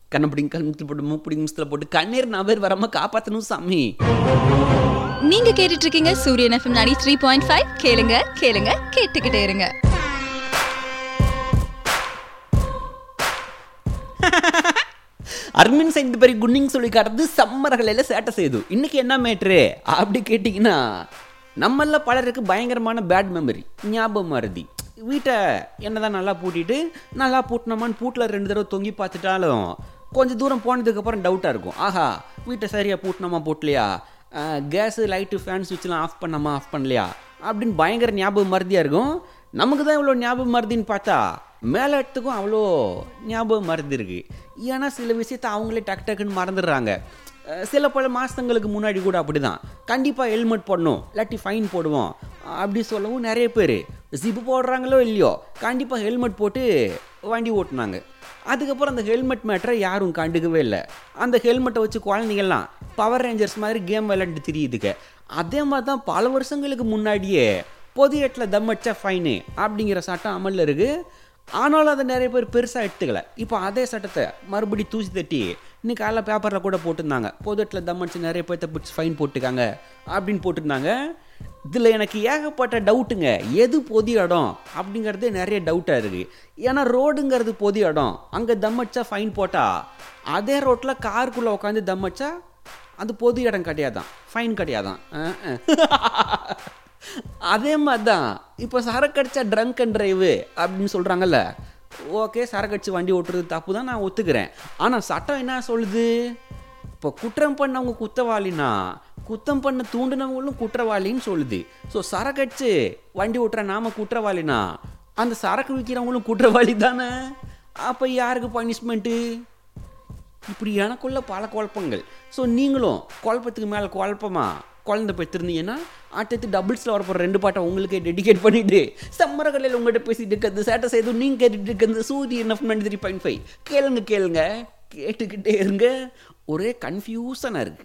கண்ணப்பிடிங்க கண்ணத்தில் போட்டு மூப்பிடிங்க முஸ்தில் போட்டு கண்ணீர் நபர் வராம காப்பாற்றணும் சாமி நீங்க கேட்டுட்டு இருக்கீங்க சூரியன் எஃப்எம் 93.5 த்ரீ பாயிண்ட் ஃபைவ் கேளுங்க கேளுங்க கேட்டுக்கிட்டே இருங்க அர்மின் சைந்து பெரிய குன்னிங் சொல்லி காட்டுறது சம்மர்களையில் சேட்டை செய்யுது இன்னைக்கு என்ன மேட்ரு அப்படி கேட்டிங்கன்னா நம்மள பலருக்கு பயங்கரமான பேட் மெமரி ஞாபகம் மருதி வீட்டை என்னதான் நல்லா பூட்டிட்டு நல்லா பூட்டினோமான்னு பூட்டில் ரெண்டு தடவை தொங்கி பார்த்துட்டாலும் கொஞ்சம் தூரம் போனதுக்கப்புறம் டவுட்டாக இருக்கும் ஆஹா வீட்டை சரியாக பூட்டினோமா போட்டலையா கேஸு லைட்டு ஃபேன் சுவிட்ச்லாம் ஆஃப் பண்ணாமா ஆஃப் பண்ணலையா அப்படின்னு பயங்கர ஞாபகம் மருதியாக இருக்கும் நமக்கு தான் இவ்வளோ ஞாபகம் மருதின்னு பார்த்தா மேலே இடத்துக்கும் அவ்வளோ ஞாபகம் மறந்து இருக்கு ஏன்னா சில விஷயத்த அவங்களே டக்கு டக்குன்னு மறந்துடுறாங்க அஹ் சில பல மாதங்களுக்கு முன்னாடி கூட அப்படிதான் கண்டிப்பாக ஹெல்மெட் போடணும் இல்லாட்டி ஃபைன் போடுவோம் அப்படி சொல்லவும் நிறைய பேர் ஜிப்பு போடுறாங்களோ இல்லையோ கண்டிப்பாக ஹெல்மெட் போட்டு வண்டி ஓட்டுனாங்க அதுக்கப்புறம் அந்த ஹெல்மெட் மேட்டரை யாரும் கண்டுக்கவே இல்லை அந்த ஹெல்மெட்டை வச்சு குழந்தைங்கள்லாம் பவர் ரேஞ்சர்ஸ் மாதிரி கேம் விளையாண்டு தெரியுதுங்க அதே மாதிரி தான் பல வருஷங்களுக்கு முன்னாடியே பொது இடத்துல தம் அடிச்சா ஃபைனு அப்படிங்கிற சட்டம் அமலில் இருக்குது ஆனாலும் அதை நிறைய பேர் பெருசாக எடுத்துக்கல இப்போ அதே சட்டத்தை மறுபடி தூசி தட்டி இன்னைக்கு காலைல பேப்பரில் கூட போட்டிருந்தாங்க பொது இடத்துல தம் அடிச்சு நிறைய பேர்த்த பிடிச்சி ஃபைன் போட்டுக்காங்க அப்படின்னு போட்டிருந்தாங்க இதில் எனக்கு ஏகப்பட்ட டவுட்டுங்க எது பொது இடம் அப்படிங்கிறது நிறைய டவுட்டாக இருக்குது ஏன்னா ரோடுங்கிறது பொது இடம் அங்கே தம் அடிச்சா ஃபைன் போட்டால் அதே ரோட்டில் காருக்குள்ளே உட்காந்து தம் அடிச்சா அது பொது இடம் கிடையாதான் ஃபைன் கிடையாதான் அஹ், அஹ். அதே மாதிரி தான் இப்போ சரக்கு அடிச்சா ட்ரங்க் அண்ட் டிரைவு அப்படின்னு சொல்கிறாங்கல்ல ஓகே சரக்கு அடிச்சு வண்டி ஓட்டுறது தப்பு தான் நான் ஒத்துக்கிறேன் ஆனால் சட்டம் என்ன சொல்லுது இப்போ குற்றம் பண்ணவங்க குற்றவாளினா குத்தம் பண்ண தூண்டினவங்களும் குற்றவாளின்னு சொல்லுது ஸோ சரக்கு அடிச்சு வண்டி ஓட்டுற நாம குற்றவாளினா அந்த சரக்கு விற்கிறவங்களும் குற்றவாளி தானே அப்போ யாருக்கு பனிஷ்மெண்ட்டு இப்படி எனக்குள்ள பல குழப்பங்கள் ஸோ நீங்களும் குழப்பத்துக்கு மேலே குழப்பமா குழந்தை பெற்றிருந்தீங்கன்னா அடுத்தது டபுள்ஸில் வரப்போகிற ரெண்டு பாட்டை உங்களுக்கே டெடிகேட் பண்ணிட்டு சம்மரகளில் உங்கள்கிட்ட பேசிட்டு இருக்கிறது சேட்டை செய்து நீங்கள் கேட்டுட்டு இருக்கிறது சூரியன் எஃப் த்ரீ பாயிண்ட் ஃபைவ் கேளுங்க கேளுங்க கேட்டுக்கிட்டே இருங்க ஒரே கன்ஃபியூஷனாக இருக்குது